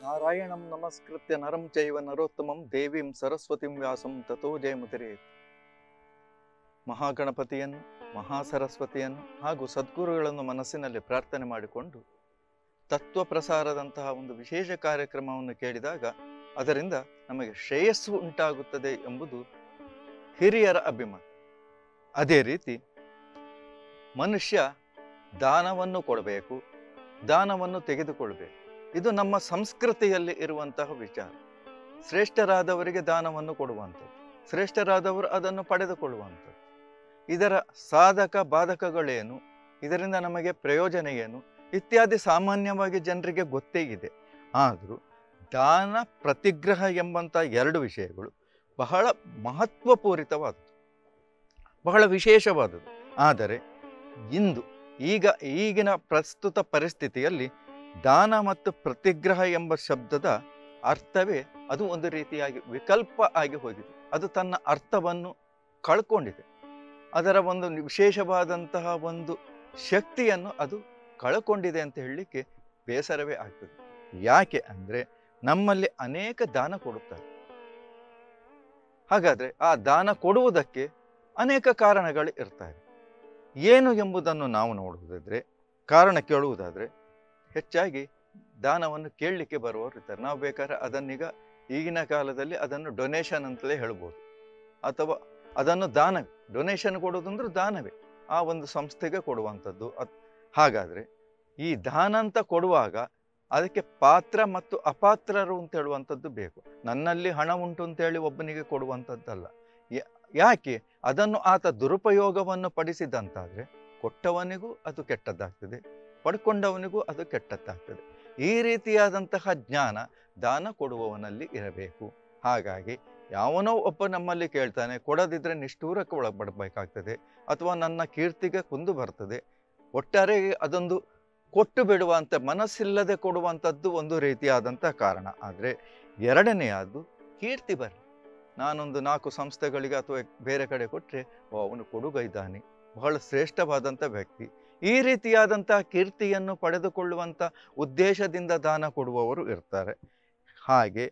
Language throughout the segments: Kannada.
ನಾರಾಯಣಂ ನಮಸ್ಕೃತ್ಯ ನರಂ ಚೈವ ನರೋತ್ತಮಂ ದೇವಿಂ ಸರಸ್ವತಿಂ ವ್ಯಾಸಂ ತಥೋ ಜಯಮುದಿರೇ ಮಹಾಗಣಪತಿಯನ್ನು ಮಹಾಸರಸ್ವತಿಯನ್ನು ಹಾಗೂ ಸದ್ಗುರುಗಳನ್ನು ಮನಸ್ಸಿನಲ್ಲಿ ಪ್ರಾರ್ಥನೆ ಮಾಡಿಕೊಂಡು ತತ್ವ ಪ್ರಸಾರದಂತಹ ಒಂದು ವಿಶೇಷ ಕಾರ್ಯಕ್ರಮವನ್ನು ಕೇಳಿದಾಗ ಅದರಿಂದ ನಮಗೆ ಶ್ರೇಯಸ್ಸು ಉಂಟಾಗುತ್ತದೆ ಎಂಬುದು ಹಿರಿಯರ ಅಭಿಮತ ಅದೇ ರೀತಿ ಮನುಷ್ಯ ದಾನವನ್ನು ಕೊಡಬೇಕು ದಾನವನ್ನು ತೆಗೆದುಕೊಳ್ಬೇಕು ಇದು ನಮ್ಮ ಸಂಸ್ಕೃತಿಯಲ್ಲಿ ಇರುವಂತಹ ವಿಚಾರ ಶ್ರೇಷ್ಠರಾದವರಿಗೆ ದಾನವನ್ನು ಕೊಡುವಂಥದ್ದು ಶ್ರೇಷ್ಠರಾದವರು ಅದನ್ನು ಪಡೆದುಕೊಳ್ಳುವಂಥದ್ದು ಇದರ ಸಾಧಕ ಬಾಧಕಗಳೇನು ಇದರಿಂದ ನಮಗೆ ಪ್ರಯೋಜನ ಏನು ಇತ್ಯಾದಿ ಸಾಮಾನ್ಯವಾಗಿ ಜನರಿಗೆ ಗೊತ್ತೇ ಇದೆ ಆದರೂ ದಾನ ಪ್ರತಿಗ್ರಹ ಎಂಬಂಥ ಎರಡು ವಿಷಯಗಳು ಬಹಳ ಮಹತ್ವಪೂರಿತವಾದದ್ದು ಬಹಳ ವಿಶೇಷವಾದದ್ದು ಆದರೆ ಇಂದು ಈಗ ಈಗಿನ ಪ್ರಸ್ತುತ ಪರಿಸ್ಥಿತಿಯಲ್ಲಿ ದಾನ ಮತ್ತು ಪ್ರತಿಗ್ರಹ ಎಂಬ ಶಬ್ದದ ಅರ್ಥವೇ ಅದು ಒಂದು ರೀತಿಯಾಗಿ ವಿಕಲ್ಪ ಆಗಿ ಹೋಗಿದೆ ಅದು ತನ್ನ ಅರ್ಥವನ್ನು ಕಳ್ಕೊಂಡಿದೆ ಅದರ ಒಂದು ವಿಶೇಷವಾದಂತಹ ಒಂದು ಶಕ್ತಿಯನ್ನು ಅದು ಕಳ್ಕೊಂಡಿದೆ ಅಂತ ಹೇಳಲಿಕ್ಕೆ ಬೇಸರವೇ ಆಗ್ತದೆ ಯಾಕೆ ಅಂದರೆ ನಮ್ಮಲ್ಲಿ ಅನೇಕ ದಾನ ಕೊಡುತ್ತಾರೆ ಹಾಗಾದರೆ ಆ ದಾನ ಕೊಡುವುದಕ್ಕೆ ಅನೇಕ ಕಾರಣಗಳು ಇರ್ತವೆ ಏನು ಎಂಬುದನ್ನು ನಾವು ನೋಡುವುದಾದರೆ ಕಾರಣ ಕೇಳುವುದಾದರೆ ಹೆಚ್ಚಾಗಿ ದಾನವನ್ನು ಕೇಳಲಿಕ್ಕೆ ಬರುವವರು ಇರ್ತಾರೆ ನಾವು ಬೇಕಾದ್ರೆ ಅದನ್ನೀಗ ಈಗಿನ ಕಾಲದಲ್ಲಿ ಅದನ್ನು ಡೊನೇಷನ್ ಅಂತಲೇ ಹೇಳ್ಬೋದು ಅಥವಾ ಅದನ್ನು ದಾನವೇ ಡೊನೇಷನ್ ಕೊಡೋದಂದ್ರೆ ದಾನವೇ ಆ ಒಂದು ಸಂಸ್ಥೆಗೆ ಕೊಡುವಂಥದ್ದು ಅದ್ ಹಾಗಾದರೆ ಈ ದಾನ ಅಂತ ಕೊಡುವಾಗ ಅದಕ್ಕೆ ಪಾತ್ರ ಮತ್ತು ಅಪಾತ್ರರು ಅಂತ ಹೇಳುವಂಥದ್ದು ಬೇಕು ನನ್ನಲ್ಲಿ ಹಣ ಉಂಟು ಅಂತೇಳಿ ಒಬ್ಬನಿಗೆ ಕೊಡುವಂಥದ್ದಲ್ಲ ಯಾ- ಯಾಕೆ ಅದನ್ನು ಆತ ದುರುಪಯೋಗವನ್ನು ಪಡಿಸಿದಂತಾದರೆ ಕೊಟ್ಟವನಿಗೂ ಅದು ಕೆಟ್ಟದ್ದಾಗ್ತದೆ ಪಡ್ಕೊಂಡವನಿಗೂ ಅದು ಕೆಟ್ಟದ್ದಾಗ್ತದೆ ಈ ರೀತಿಯಾದಂತಹ ಜ್ಞಾನ ದಾನ ಕೊಡುವವನಲ್ಲಿ ಇರಬೇಕು ಹಾಗಾಗಿ ಯಾವನೋ ಒಬ್ಬ ನಮ್ಮಲ್ಲಿ ಕೇಳ್ತಾನೆ ಕೊಡದಿದ್ರೆ ನಿಷ್ಠೂರಕ್ಕೆ ಒಳಪಡಬೇಕಾಗ್ತದೆ ಅಥವಾ ನನ್ನ ಕೀರ್ತಿಗೆ ಕುಂದು ಬರ್ತದೆ ಒಟ್ಟಾರೆ ಅದೊಂದು ಕೊಟ್ಟು ಬಿಡುವಂಥ ಮನಸ್ಸಿಲ್ಲದೆ ಕೊಡುವಂಥದ್ದು ಒಂದು ರೀತಿಯಾದಂಥ ಕಾರಣ ಆದರೆ ಎರಡನೆಯದು ಕೀರ್ತಿ ಬರಲಿ ನಾನೊಂದು ನಾಲ್ಕು ಸಂಸ್ಥೆಗಳಿಗೆ ಅಥವಾ ಬೇರೆ ಕಡೆ ಕೊಟ್ಟರೆ ಓ ಅವನು ಕೊಡುಗೈದಾನೆ ಬಹಳ ಶ್ರೇಷ್ಠವಾದಂಥ ವ್ಯಕ್ತಿ ಈ ರೀತಿಯಾದಂತಹ ಕೀರ್ತಿಯನ್ನು ಪಡೆದುಕೊಳ್ಳುವಂಥ ಉದ್ದೇಶದಿಂದ ದಾನ ಕೊಡುವವರು ಇರ್ತಾರೆ ಹಾಗೆ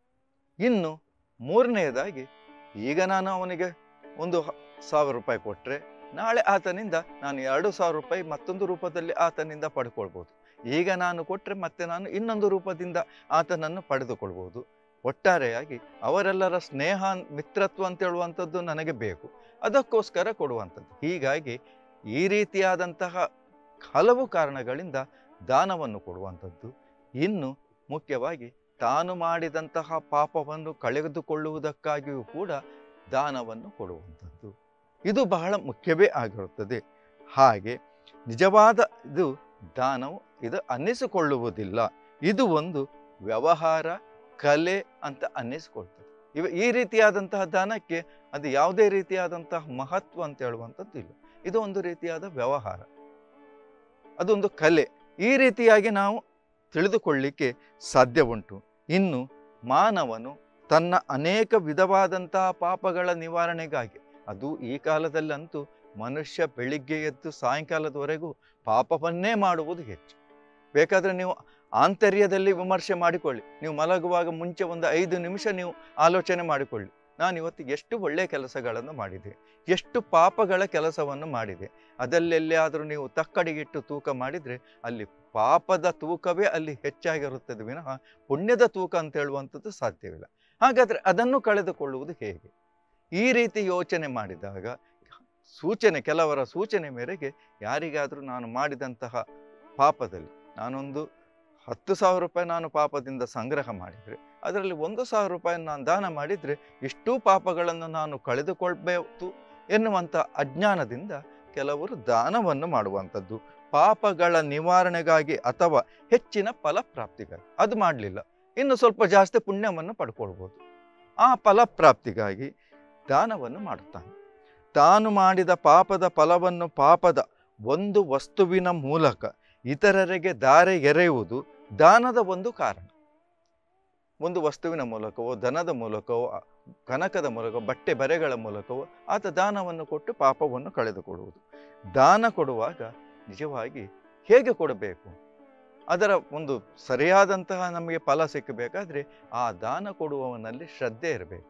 ಇನ್ನು ಮೂರನೆಯದಾಗಿ ಈಗ ನಾನು ಅವನಿಗೆ ಒಂದು ಹ- ಸಾವಿರ ರೂಪಾಯಿ ಕೊಟ್ಟರೆ ನಾಳೆ ಆತನಿಂದ ನಾನು ಎರಡು ಸಾವಿರ ರೂಪಾಯಿ ಮತ್ತೊಂದು ರೂಪದಲ್ಲಿ ಆತನಿಂದ ಪಡ್ಕೊಳ್ಬೋದು ಈಗ ನಾನು ಕೊಟ್ಟರೆ ಮತ್ತೆ ನಾನು ಇನ್ನೊಂದು ರೂಪದಿಂದ ಆತನನ್ನು ಪಡೆದುಕೊಳ್ಬೋದು ಒಟ್ಟಾರೆಯಾಗಿ ಅವರೆಲ್ಲರ ಸ್ನೇಹ ಮಿತ್ರತ್ವ ಅಂತ ಹೇಳುವಂಥದ್ದು ನನಗೆ ಬೇಕು ಅದಕ್ಕೋಸ್ಕರ ಕೊಡುವಂಥದ್ದು ಹೀಗಾಗಿ ಈ ರೀತಿಯಾದಂತಹ ಹಲವು ಕಾರಣಗಳಿಂದ ದಾನವನ್ನು ಕೊಡುವಂಥದ್ದು ಇನ್ನು ಮುಖ್ಯವಾಗಿ ತಾನು ಮಾಡಿದಂತಹ ಪಾಪವನ್ನು ಕಳೆದುಕೊಳ್ಳುವುದಕ್ಕಾಗಿಯೂ ಕೂಡ ದಾನವನ್ನು ಕೊಡುವಂಥದ್ದು ಇದು ಬಹಳ ಮುಖ್ಯವೇ ಆಗಿರುತ್ತದೆ ಹಾಗೆ ನಿಜವಾದ ಇದು ದಾನವು ಇದು ಅನ್ನಿಸಿಕೊಳ್ಳುವುದಿಲ್ಲ ಇದು ಒಂದು ವ್ಯವಹಾರ ಕಲೆ ಅಂತ ಅನ್ನಿಸಿಕೊಳ್ತದೆ ಇವ ಈ ರೀತಿಯಾದಂತಹ ದಾನಕ್ಕೆ ಅದು ಯಾವುದೇ ರೀತಿಯಾದಂತಹ ಮಹತ್ವ ಅಂತ ಹೇಳುವಂಥದ್ದು ಇಲ್ಲ ಇದು ಒಂದು ರೀತಿಯಾದ ವ್ಯವಹಾರ ಅದೊಂದು ಕಲೆ ಈ ರೀತಿಯಾಗಿ ನಾವು ತಿಳಿದುಕೊಳ್ಳಿಕ್ಕೆ ಸಾಧ್ಯ ಉಂಟು ಇನ್ನು ಮಾನವನು ತನ್ನ ಅನೇಕ ವಿಧವಾದಂತಹ ಪಾಪಗಳ ನಿವಾರಣೆಗಾಗಿ ಅದು ಈ ಕಾಲದಲ್ಲಂತೂ ಮನುಷ್ಯ ಬೆಳಿಗ್ಗೆ ಎದ್ದು ಸಾಯಂಕಾಲದವರೆಗೂ ಪಾಪವನ್ನೇ ಮಾಡುವುದು ಹೆಚ್ಚು ಬೇಕಾದರೆ ನೀವು ಆಂತರ್ಯದಲ್ಲಿ ವಿಮರ್ಶೆ ಮಾಡಿಕೊಳ್ಳಿ ನೀವು ಮಲಗುವಾಗ ಮುಂಚೆ ಒಂದು ಐದು ನಿಮಿಷ ನೀವು ಆಲೋಚನೆ ಮಾಡಿಕೊಳ್ಳಿ ನಾನು ಇವತ್ತು ಎಷ್ಟು ಒಳ್ಳೆಯ ಕೆಲಸಗಳನ್ನು ಮಾಡಿದೆ ಎಷ್ಟು ಪಾಪಗಳ ಕೆಲಸವನ್ನು ಮಾಡಿದೆ ಅದಲ್ಲೆಲ್ಲಿಯಾದರೂ ನೀವು ತಕ್ಕಡಿಗಿಟ್ಟು ತೂಕ ಮಾಡಿದರೆ ಅಲ್ಲಿ ಪಾಪದ ತೂಕವೇ ಅಲ್ಲಿ ಹೆಚ್ಚಾಗಿರುತ್ತದೆ ವಿನಃ ಪುಣ್ಯದ ತೂಕ ಅಂತ ಹೇಳುವಂಥದ್ದು ಸಾಧ್ಯವಿಲ್ಲ ಹಾಗಾದರೆ ಅದನ್ನು ಕಳೆದುಕೊಳ್ಳುವುದು ಹೇಗೆ ಈ ರೀತಿ ಯೋಚನೆ ಮಾಡಿದಾಗ ಸೂಚನೆ ಕೆಲವರ ಸೂಚನೆ ಮೇರೆಗೆ ಯಾರಿಗಾದರೂ ನಾನು ಮಾಡಿದಂತಹ ಪಾಪದಲ್ಲಿ ನಾನೊಂದು ಹತ್ತು ಸಾವಿರ ರೂಪಾಯಿ ನಾನು ಪಾಪದಿಂದ ಸಂಗ್ರಹ ಮಾಡಿದರೆ ಅದರಲ್ಲಿ ಒಂದು ಸಾವಿರ ರೂಪಾಯಿ ನಾನು ದಾನ ಮಾಡಿದರೆ ಇಷ್ಟೂ ಪಾಪಗಳನ್ನು ನಾನು ಕಳೆದುಕೊಳ್ಬೇಕು ಎನ್ನುವಂಥ ಅಜ್ಞಾನದಿಂದ ಕೆಲವರು ದಾನವನ್ನು ಮಾಡುವಂಥದ್ದು ಪಾಪಗಳ ನಿವಾರಣೆಗಾಗಿ ಅಥವಾ ಹೆಚ್ಚಿನ ಫಲಪ್ರಾಪ್ತಿಗಾಗಿ ಅದು ಮಾಡಲಿಲ್ಲ ಇನ್ನು ಸ್ವಲ್ಪ ಜಾಸ್ತಿ ಪುಣ್ಯವನ್ನು ಪಡ್ಕೊಳ್ಬೋದು ಆ ಫಲಪ್ರಾಪ್ತಿಗಾಗಿ ದಾನವನ್ನು ಮಾಡುತ್ತಾನೆ ತಾನು ಮಾಡಿದ ಪಾಪದ ಫಲವನ್ನು ಪಾಪದ ಒಂದು ವಸ್ತುವಿನ ಮೂಲಕ ಇತರರಿಗೆ ದಾರೆ ಎರೆಯುವುದು ದಾನದ ಒಂದು ಕಾರಣ ಒಂದು ವಸ್ತುವಿನ ಮೂಲಕವೋ ಧನದ ಮೂಲಕವೋ ಅ- ಕನಕದ ಮೂಲಕ ಬಟ್ಟೆ ಬರೆಗಳ ಮೂಲಕವೋ ಆತ ದಾನವನ್ನು ಕೊಟ್ಟು ಪಾಪವನ್ನು ಕಳೆದುಕೊಡುವುದು ದಾನ ಕೊಡುವಾಗ ನಿಜವಾಗಿ ಹೇಗೆ ಕೊಡಬೇಕು ಅದರ ಒಂದು ಸರಿಯಾದಂತಹ ನಮಗೆ ಫಲ ಸಿಕ್ಕಬೇಕಾದ್ರೆ ಆ ದಾನ ಕೊಡುವವನಲ್ಲಿ ಶ್ರದ್ಧೆ ಇರಬೇಕು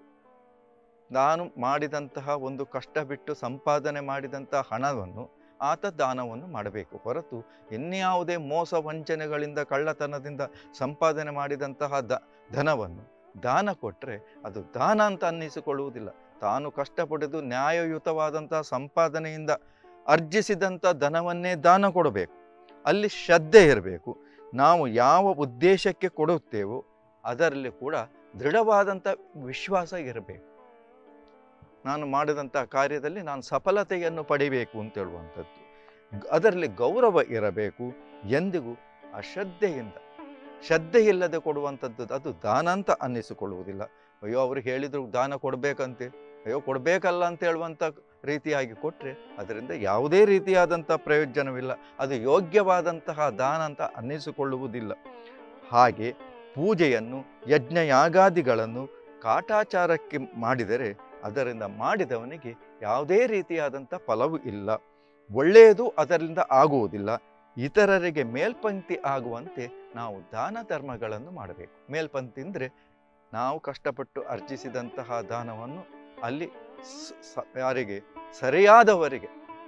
ನಾನು ಮಾಡಿದಂತಹ ಒಂದು ಕಷ್ಟ ಬಿಟ್ಟು ಸಂಪಾದನೆ ಮಾಡಿದಂತಹ ಹಣವನ್ನು ಆತ ದಾನವನ್ನು ಮಾಡಬೇಕು ಹೊರತು ಇನ್ಯಾವುದೇ ಮೋಸ ವಂಚನೆಗಳಿಂದ ಕಳ್ಳತನದಿಂದ ಸಂಪಾದನೆ ಮಾಡಿದಂತಹ ದ ಧನವನ್ನು ದಾನ ಕೊಟ್ಟರೆ ಅದು ದಾನ ಅಂತ ಅನ್ನಿಸಿಕೊಳ್ಳುವುದಿಲ್ಲ ತಾನು ಕಷ್ಟಪಡೆದು ನ್ಯಾಯಯುತವಾದಂತಹ ಸಂಪಾದನೆಯಿಂದ ಅರ್ಜಿಸಿದಂಥ ಧನವನ್ನೇ ದಾನ ಕೊಡಬೇಕು ಅಲ್ಲಿ ಶ್ರದ್ಧೆ ಇರಬೇಕು ನಾವು ಯಾವ ಉದ್ದೇಶಕ್ಕೆ ಕೊಡುತ್ತೇವೋ ಅದರಲ್ಲಿ ಕೂಡ ದೃಢವಾದಂಥ ವಿಶ್ವಾಸ ಇರಬೇಕು ನಾನು ಮಾಡಿದಂಥ ಕಾರ್ಯದಲ್ಲಿ ನಾನು ಸಫಲತೆಯನ್ನು ಪಡಿಬೇಕು ಅಂತ ಹೇಳುವಂಥದ್ದು ಅದರಲ್ಲಿ ಗೌರವ ಇರಬೇಕು ಎಂದಿಗೂ ಅಶ್ರದ್ಧೆಯಿಂದ ಶ್ರದ್ಧೆ ಇಲ್ಲದೆ ಕೊಡುವಂಥದ್ದು ಅದು ದಾನ ಅಂತ ಅನ್ನಿಸಿಕೊಳ್ಳುವುದಿಲ್ಲ ಅಯ್ಯೋ ಅವ್ರಿಗೆ ಹೇಳಿದ್ರು ದಾನ ಕೊಡಬೇಕಂತೆ ಅಯ್ಯೋ ಕೊಡಬೇಕಲ್ಲ ಅಂತ ಹೇಳುವಂಥ ರೀತಿಯಾಗಿ ಕೊಟ್ಟರೆ ಅದರಿಂದ ಯಾವುದೇ ರೀತಿಯಾದಂಥ ಪ್ರಯೋಜನವಿಲ್ಲ ಅದು ಯೋಗ್ಯವಾದಂತಹ ದಾನ ಅಂತ ಅನ್ನಿಸಿಕೊಳ್ಳುವುದಿಲ್ಲ ಹಾಗೆ ಪೂಜೆಯನ್ನು ಯಜ್ಞ ಯಾಗಾದಿಗಳನ್ನು ಕಾಟಾಚಾರಕ್ಕೆ ಮಾಡಿದರೆ ಅದರಿಂದ ಮಾಡಿದವನಿಗೆ ಯಾವುದೇ ರೀತಿಯಾದಂಥ ಫಲವು ಇಲ್ಲ ಒಳ್ಳೆಯದು ಅದರಿಂದ ಆಗುವುದಿಲ್ಲ ಇತರರಿಗೆ ಮೇಲ್ಪಂಕ್ತಿ ಆಗುವಂತೆ ನಾವು ದಾನ ಧರ್ಮಗಳನ್ನು ಮಾಡಬೇಕು ಮೇಲ್ಪಂಕ್ತಿ ಅಂದರೆ ನಾವು ಕಷ್ಟಪಟ್ಟು ಅರ್ಜಿಸಿದಂತಹ ದಾನವನ್ನು ಅಲ್ಲಿ ಸ- ಸ- ಯಾರಿಗೆ ಸರಿಯಾದವರಿಗೆ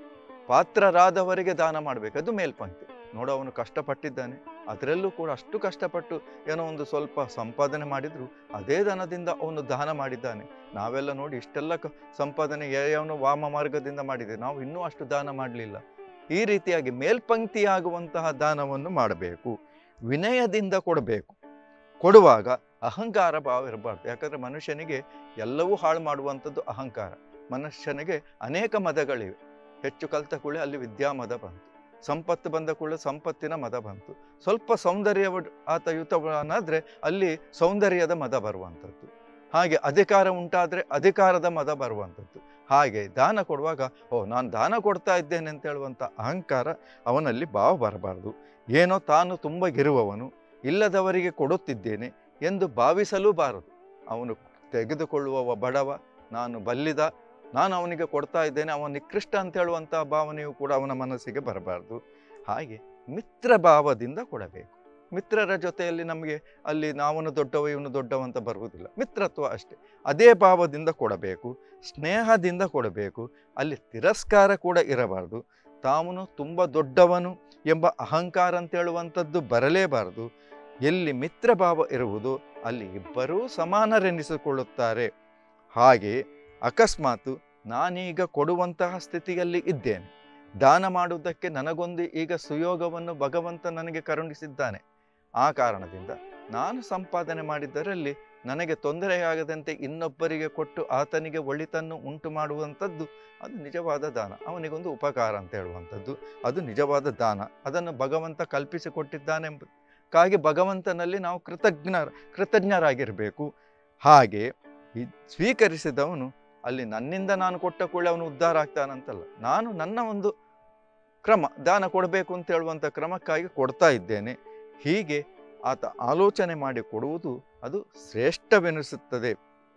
ಪಾತ್ರರಾದವರಿಗೆ ದಾನ ಮಾಡಬೇಕು ಅದು ಮೇಲ್ಪಂಕ್ತಿ ನೋಡು ಅವನು ಕಷ್ಟಪಟ್ಟಿದ್ದಾನೆ ಅದರಲ್ಲೂ ಕೂಡ ಅಷ್ಟು ಕಷ್ಟಪಟ್ಟು ಏನೋ ಒಂದು ಸ್ವಲ್ಪ ಸಂಪಾದನೆ ಮಾಡಿದ್ರು ಅದೇ ಧನದಿಂದ ಅವನು ದಾನ ಮಾಡಿದ್ದಾನೆ ನಾವೆಲ್ಲ ನೋಡಿ ಇಷ್ಟೆಲ್ಲ ಕ ಸಂಪಾದನೆ ಯಾವನು ವಾಮ ಮಾರ್ಗದಿಂದ ಮಾಡಿದೆ ನಾವು ಇನ್ನೂ ಅಷ್ಟು ದಾನ ಮಾಡಲಿಲ್ಲ ಈ ರೀತಿಯಾಗಿ ಮೇಲ್ಪಂಕ್ತಿಯಾಗುವಂತಹ ದಾನವನ್ನು ಮಾಡಬೇಕು ವಿನಯದಿಂದ ಕೊಡಬೇಕು ಕೊಡುವಾಗ ಅಹಂಕಾರ ಭಾವ ಇರಬಾರ್ದು ಯಾಕಂದರೆ ಮನುಷ್ಯನಿಗೆ ಎಲ್ಲವೂ ಹಾಳು ಮಾಡುವಂಥದ್ದು ಅಹಂಕಾರ ಮನುಷ್ಯನಿಗೆ ಅನೇಕ ಮದಗಳಿವೆ ಹೆಚ್ಚು ಕಲ್ತ ಕೂಡಲೇ ಅಲ್ಲಿ ವಿದ್ಯಾಮದ ಬಂತು ಸಂಪತ್ತು ಬಂದ ಕೂಡಲೇ ಸಂಪತ್ತಿನ ಮದ ಬಂತು ಸ್ವಲ್ಪ ಸೌಂದರ್ಯ ಆತ ಯುತವನಾದರೆ ಅಲ್ಲಿ ಸೌಂದರ್ಯದ ಮದ ಬರುವಂಥದ್ದು ಹಾಗೆ ಅಧಿಕಾರ ಉಂಟಾದರೆ ಅಧಿಕಾರದ ಮದ ಬರುವಂಥದ್ದು ಹಾಗೆ ದಾನ ಕೊಡುವಾಗ ಓ ನಾನು ದಾನ ಕೊಡ್ತಾ ಇದ್ದೇನೆ ಅಂತ ಹೇಳುವಂಥ ಅಹಂಕಾರ ಅವನಲ್ಲಿ ಭಾವ ಬರಬಾರ್ದು ಏನೋ ತಾನು ತುಂಬ ಗಿರುವವನು ಇಲ್ಲದವರಿಗೆ ಕೊಡುತ್ತಿದ್ದೇನೆ ಎಂದು ಭಾವಿಸಲೂಬಾರದು ಅವನು ತೆಗೆದುಕೊಳ್ಳುವವ ಬಡವ ನಾನು ಬಲ್ಲಿದ ನಾನು ಅವನಿಗೆ ಕೊಡ್ತಾ ಇದ್ದೇನೆ ಅವನ ನಿಕೃಷ್ಟ ಅಂತ ಹೇಳುವಂಥ ಭಾವನೆಯು ಕೂಡ ಅವನ ಮನಸ್ಸಿಗೆ ಬರಬಾರ್ದು ಹಾಗೆ ಮಿತ್ರ ಭಾವದಿಂದ ಕೊಡಬೇಕು ಮಿತ್ರರ ಜೊತೆಯಲ್ಲಿ ನಮಗೆ ಅಲ್ಲಿ ನಾವನು ದೊಡ್ಡವ ಇವನು ದೊಡ್ಡವ ಅಂತ ಬರುವುದಿಲ್ಲ ಮಿತ್ರತ್ವ ಅಷ್ಟೇ ಅದೇ ಭಾವದಿಂದ ಕೊಡಬೇಕು ಸ್ನೇಹದಿಂದ ಕೊಡಬೇಕು ಅಲ್ಲಿ ತಿರಸ್ಕಾರ ಕೂಡ ಇರಬಾರ್ದು ತಾವನು ತುಂಬ ದೊಡ್ಡವನು ಎಂಬ ಅಹಂಕಾರ ಅಂತ ಹೇಳುವಂಥದ್ದು ಬರಲೇಬಾರದು ಎಲ್ಲಿ ಮಿತ್ರ ಭಾವ ಇರುವುದು ಅಲ್ಲಿ ಇಬ್ಬರೂ ಸಮಾನರೆನಿಸಿಕೊಳ್ಳುತ್ತಾರೆ ಹಾಗೆ ಅಕಸ್ಮಾತು ನಾನೀಗ ಕೊಡುವಂತಹ ಸ್ಥಿತಿಯಲ್ಲಿ ಇದ್ದೇನೆ ದಾನ ಮಾಡುವುದಕ್ಕೆ ನನಗೊಂದು ಈಗ ಸುಯೋಗವನ್ನು ಭಗವಂತ ನನಗೆ ಕರುಣಿಸಿದ್ದಾನೆ ಆ ಕಾರಣದಿಂದ ನಾನು ಸಂಪಾದನೆ ಮಾಡಿದ್ದರಲ್ಲಿ ನನಗೆ ತೊಂದರೆಯಾಗದಂತೆ ಇನ್ನೊಬ್ಬರಿಗೆ ಕೊಟ್ಟು ಆತನಿಗೆ ಒಳಿತನ್ನು ಉಂಟು ಮಾಡುವಂಥದ್ದು ಅದು ನಿಜವಾದ ದಾನ ಅವನಿಗೊಂದು ಉಪಕಾರ ಅಂತ ಹೇಳುವಂಥದ್ದು ಅದು ನಿಜವಾದ ದಾನ ಅದನ್ನು ಭಗವಂತ ಕಲ್ಪಿಸಿಕೊಟ್ಟಿದ್ದಾನೆಂಬುದಕ್ಕಾಗಿ ಭಗವಂತನಲ್ಲಿ ನಾವು ಕೃತಜ್ಞ ಕೃತಜ್ಞರಾಗಿರಬೇಕು ಹಾಗೆ ಈ ಸ್ವೀಕರಿಸಿದವನು ಅಲ್ಲಿ ನನ್ನಿಂದ ನಾನು ಕೊಟ್ಟ ಕೂಡಲೇ ಅವನು ಉದ್ಧಾರ ಆಗ್ತಾನಂತಲ್ಲ ನಾನು ನನ್ನ ಒಂದು ಕ್ರಮ ದಾನ ಕೊಡಬೇಕು ಅಂತ ಹೇಳುವಂಥ ಕ್ರಮಕ್ಕಾಗಿ ಕೊಡ್ತಾ ಇದ್ದೇನೆ ಹೀಗೆ ಆತ ಆಲೋಚನೆ ಮಾಡಿ ಕೊಡುವುದು ಅದು ಶ್ರೇಷ್ಠವೆನಿಸುತ್ತದೆ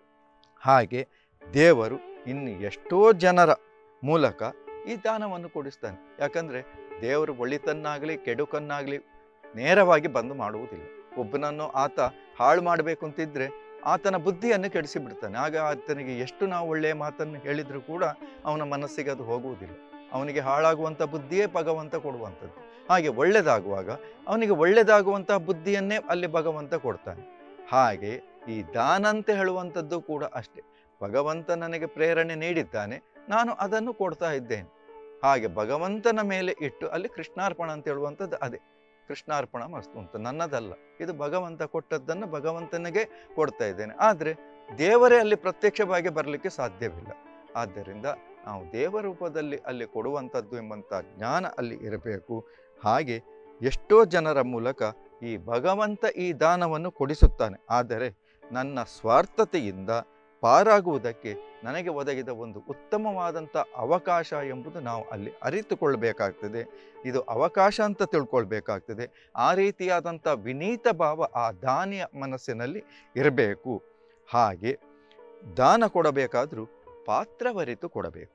ಹಾಗೆ ದೇವರು ಇನ್ನು ಎಷ್ಟೋ ಜನರ ಮೂಲಕ ಈ ದಾನವನ್ನು ಕೊಡಿಸ್ತಾನೆ ಯಾಕಂದರೆ ದೇವರು ಒಳಿತನ್ನಾಗಲಿ ಕೆಡುಕನ್ನಾಗಲಿ ನೇರವಾಗಿ ಬಂದು ಮಾಡುವುದಿಲ್ಲ ಒಬ್ಬನನ್ನು ಆತ ಹಾಳು ಮಾಡಬೇಕು ಅಂತಿದ್ರೆ ಆತನ ಬುದ್ಧಿಯನ್ನು ಕೆಡಿಸಿ ಬಿಡ್ತಾನೆ ಆಗ ಆತನಿಗೆ ಎಷ್ಟು ನಾವು ಒಳ್ಳೆಯ ಮಾತನ್ನು ಹೇಳಿದರೂ ಕೂಡ ಅವನ ಮನಸ್ಸಿಗೆ ಅದು ಹೋಗುವುದಿಲ್ಲ ಅವನಿಗೆ ಹಾಳಾಗುವಂಥ ಬುದ್ಧಿಯೇ ಭಗವಂತ ಕೊಡುವಂಥದ್ದು ಹಾಗೆ ಒಳ್ಳೆಯದಾಗುವಾಗ ಅವನಿಗೆ ಒಳ್ಳೆಯದಾಗುವಂತಹ ಬುದ್ಧಿಯನ್ನೇ ಅಲ್ಲಿ ಭಗವಂತ ಕೊಡ್ತಾನೆ ಹಾಗೆ ಈ ದಾನ ಅಂತ ಹೇಳುವಂಥದ್ದು ಕೂಡ ಅಷ್ಟೇ ಭಗವಂತ ನನಗೆ ಪ್ರೇರಣೆ ನೀಡಿದ್ದಾನೆ ನಾನು ಅದನ್ನು ಕೊಡ್ತಾ ಇದ್ದೇನೆ ಹಾಗೆ ಭಗವಂತನ ಮೇಲೆ ಇಟ್ಟು ಅಲ್ಲಿ ಕೃಷ್ಣಾರ್ಪಣ ಅಂತ ಹೇಳುವಂಥದ್ದು ಅದೇ ಕೃಷ್ಣಾರ್ಪಣ ಮಸ್ತು ಅಂತ ನನ್ನದಲ್ಲ ಇದು ಭಗವಂತ ಕೊಟ್ಟದ್ದನ್ನು ಭಗವಂತನಿಗೆ ಕೊಡ್ತಾ ಇದ್ದೇನೆ ಆದರೆ ದೇವರೇ ಅಲ್ಲಿ ಪ್ರತ್ಯಕ್ಷವಾಗಿ ಬರಲಿಕ್ಕೆ ಸಾಧ್ಯವಿಲ್ಲ ಆದ್ದರಿಂದ ನಾವು ದೇವ ರೂಪದಲ್ಲಿ ಅಲ್ಲಿ ಕೊಡುವಂಥದ್ದು ಎಂಬಂಥ ಜ್ಞಾನ ಅಲ್ಲಿ ಇರಬೇಕು ಹಾಗೆ ಎಷ್ಟೋ ಜನರ ಮೂಲಕ ಈ ಭಗವಂತ ಈ ದಾನವನ್ನು ಕೊಡಿಸುತ್ತಾನೆ ಆದರೆ ನನ್ನ ಸ್ವಾರ್ಥತೆಯಿಂದ ಪಾರಾಗುವುದಕ್ಕೆ ನನಗೆ ಒದಗಿದ ಒಂದು ಉತ್ತಮವಾದಂಥ ಅವಕಾಶ ಎಂಬುದು ನಾವು ಅಲ್ಲಿ ಅರಿತುಕೊಳ್ಬೇಕಾಗ್ತದೆ ಇದು ಅವಕಾಶ ಅಂತ ತಿಳ್ಕೊಳ್ಬೇಕಾಗ್ತದೆ ಆ ರೀತಿಯಾದಂಥ ವಿನೀತ ಭಾವ ಆ ದಾನಿಯ ಮನಸ್ಸಿನಲ್ಲಿ ಇರಬೇಕು ಹಾಗೆ ದಾನ ಕೊಡಬೇಕಾದರೂ ಪಾತ್ರವರಿತು ಕೊಡಬೇಕು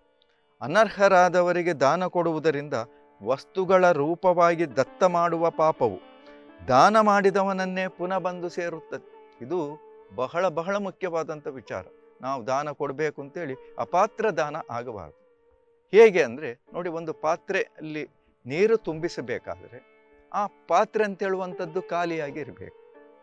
ಅನರ್ಹರಾದವರಿಗೆ ದಾನ ಕೊಡುವುದರಿಂದ ವಸ್ತುಗಳ ರೂಪವಾಗಿ ದತ್ತ ಮಾಡುವ ಪಾಪವು ದಾನ ಮಾಡಿದವನನ್ನೇ ಪುನಃ ಬಂದು ಸೇರುತ್ತದೆ ಇದು ಬಹಳ ಬಹಳ ಮುಖ್ಯವಾದಂಥ ವಿಚಾರ ನಾವು ದಾನ ಕೊಡಬೇಕು ಅಂತೇಳಿ ಅಪಾತ್ರ ದಾನ ಆಗಬಾರದು ಹೇಗೆ ಅಂದರೆ ನೋಡಿ ಒಂದು ಪಾತ್ರೆಯಲ್ಲಿ ನೀರು ತುಂಬಿಸಬೇಕಾದರೆ ಆ ಪಾತ್ರೆ ಅಂತ ಹೇಳುವಂಥದ್ದು ಖಾಲಿಯಾಗಿ ಇರಬೇಕು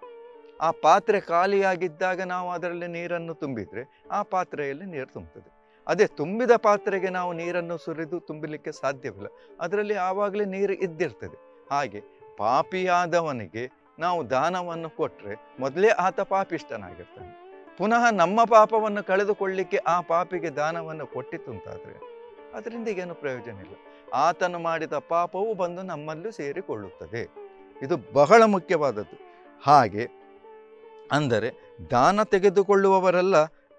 ಆ ಪಾತ್ರೆ ಖಾಲಿಯಾಗಿದ್ದಾಗ ನಾವು ಅದರಲ್ಲಿ ನೀರನ್ನು ತುಂಬಿದರೆ ಆ ಪಾತ್ರೆಯಲ್ಲಿ ನೀರು ತುಂಬುತ್ತದೆ ಅದೇ ತುಂಬಿದ ಪಾತ್ರೆಗೆ ನಾವು ನೀರನ್ನು ಸುರಿದು ತುಂಬಲಿಕ್ಕೆ ಸಾಧ್ಯವಿಲ್ಲ ಅದರಲ್ಲಿ ಆವಾಗಲೇ ನೀರು ಇದ್ದಿರ್ತದೆ ಹಾಗೆ ಪಾಪಿಯಾದವನಿಗೆ ನಾವು ದಾನವನ್ನು ಕೊಟ್ಟರೆ ಮೊದಲೇ ಆತ ಪಾಪಿಷ್ಟನಾಗಿರ್ತಾನೆ ಪುನಃ ನಮ್ಮ ಪಾಪವನ್ನು ಕಳೆದುಕೊಳ್ಳಿಕ್ಕೆ ಆ ಪಾಪಿಗೆ ದಾನವನ್ನು ಕೊಟ್ಟಿತ್ತು ಅಂತಾದರೆ ಅದರಿಂದ ಏನು ಪ್ರಯೋಜನ ಇಲ್ಲ ಆತನು ಮಾಡಿದ ಪಾಪವು ಬಂದು ನಮ್ಮಲ್ಲೂ ಸೇರಿಕೊಳ್ಳುತ್ತದೆ ಇದು ಬಹಳ ಮುಖ್ಯವಾದದ್ದು ಹಾಗೆ ಅಂದರೆ ದಾನ ತೆಗೆದುಕೊಳ್ಳುವವರೆಲ್ಲ